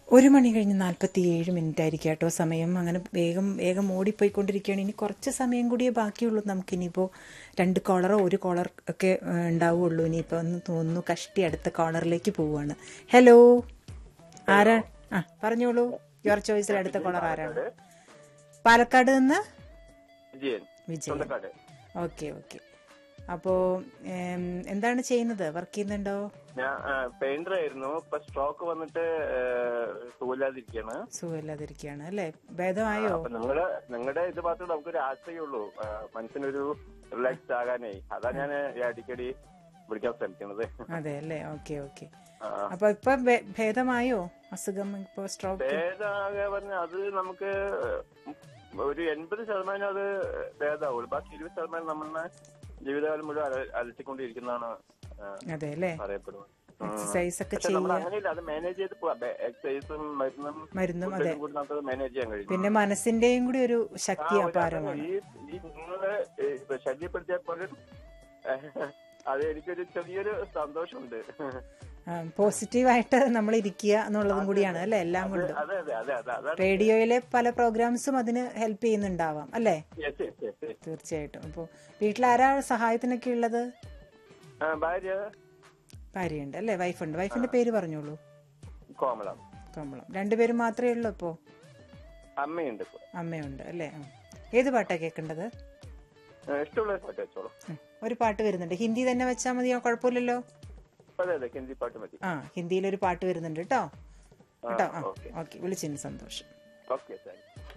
ഒരു മണി കഴിഞ്ഞ് നാൽപ്പത്തി ഏഴ് മിനിറ്റ് ആയിരിക്കും കേട്ടോ സമയം അങ്ങനെ വേഗം വേഗം ഓടിപ്പോയിക്കൊണ്ടിരിക്കുകയാണ് ഇനി കുറച്ച് സമയം കൂടിയേ ബാക്കിയുള്ളൂ നമുക്കിനിയിപ്പോൾ രണ്ട് കോളറോ ഒരു കോളർ ഒക്കെ ഏ, ഉണ്ടാവുള്ളൂ ഇനിയിപ്പോൾ ഒന്ന് തോന്നുന്നു കഷ്ടി അടുത്ത കോളറിലേക്ക് പോവുകയാണ് ഹലോ ആരാ ആ പറഞ്ഞോളൂ യുവർ ചോയ്സിൽ അടുത്ത കോളർ ആരാണ് പാലക്കാട് നിന്ന് വിജയൻ വിജയ് സ്വന്തക്കാട് ഓക്കെ ഓക്കെ അപ്പോൾ എന്താണ് ചെയ്യുന്നത് വർക്ക് ചെയ്യുന്നുണ്ടോ ഞാൻ പെയിന്റർ ആയിരുന്നു ഇപ്പൊ സ്ട്രോക്ക് വന്നിട്ട് സുഖമില്ലാതിരിക്കാണ് സുഖമില്ലാതിരിക്കുകയാണ് അല്ലേ ഭേദമായോ അപ്പൊ നിങ്ങള് നിങ്ങളുടെ ഇത് മാത്രമേ നമുക്കൊരു ആശയുള്ളൂ ആ, മനസ്സിനൊരു റിലാക്സ് ആകാനേ അതാ ഞാൻ അടിക്കടി വിളിക്കാൻ ശ്രമിക്കുന്നത് അതെ അല്ലേ ഓക്കെ ഓക്കെ ആ. അപ്പൊ ഇപ്പൊ ഭേ- ഭേദമായോ അസുഖം ഇപ്പൊ സ്ട്രോക്ക് ഭേദമാകെ പറഞ്ഞ അത് നമുക്ക് ഒരു എൺപത് ശതമാനം അത് ഭേദമാവുള്ളൂ ബാക്കി ഇരുപത് ശതമാനം നമ്മളെ ജീവിതകാലം മുഴുവൻ അല- അലട്ടിക്കൊണ്ടിരിക്കുന്നതാണ് ആ, അതെ അല്ലേ പറയപ്പെടുന്നത് എക്സസൈസ് ഒക്കെ പക്ഷെ നമ്മൾ ചെയ്യുക അങ്ങനെയില്ല അത് മാനേജ് ചെയ്ത് പോവാം എക്സസൈസും മരുന്നും മരുന്നും അതെ ഫുഡും കൂടി നമുക്ക് മാനേജ് ചെയ്യാൻ കഴിയും പിന്നെ മനസ്സിന്റെയും കൂടി ഒരു ശക്തി ആ, ഒരു അപാരമാണ് ഈ ഈ നിങ്ങളെ ഏ, ഇപ്പൊ ശല്യപ്പെടുത്തിയ പോലും അത് എനിക്കൊരു ചെറിയൊരു സന്തോഷമുണ്ട് പോസിറ്റീവായിട്ട് നമ്മൾ ഇരിക്കുക എന്നുള്ളതും കൂടിയാണ് അല്ലേ എല്ലാം കൊണ്ടും അതെ അതെ അതെ അതെ അതാണ് റേഡിയോയിലെ പല പ്രോഗ്രാംസും അതിന് ഹെൽപ്പ് ചെയ്യുന്നുണ്ടാവാം അല്ലേ യെസ് യെസ് യെസ് യെസ് തീർച്ചയായിട്ടും അപ്പോൾ വീട്ടിലാരാ സഹായത്തിനൊക്കെ ഉള്ളത് ഭാര്യ ഭാര്യയുണ്ട് അല്ലേ വൈഫുണ്ട് വൈഫിന്റെ പേര് പറഞ്ഞോളൂ കോമള കമ്പളം രണ്ടുപേരും മാത്രമേ ഉള്ളൂ ഇപ്പോൾ അമ്മയുണ്ട് ഇപ്പൊ അമ്മയുണ്ട് അല്ലേ ആ. ഏത് പാട്ടാ കേൾക്കേണ്ടത് ഏ, ഇഷ്ടമുള്ള പാട്ട് വെച്ചോളൂ ഉം. ഒരു പാട്ട് വരുന്നുണ്ട് ഹിന്ദി തന്നെ വെച്ചാൽ മതിയോ കുഴപ്പമില്ലല്ലോ അതെ അതെ ഹിന്ദി പാട്ട് മതി ആ ഹിന്ദിയിൽ ഒരു പാട്ട് വരുന്നുണ്ട് കേട്ടോ കേട്ടോ ആ ഓക്കെ ഓക്കെ വിളിച്ചതിന് സന്തോഷം ഓക്കെ താങ്ക് യു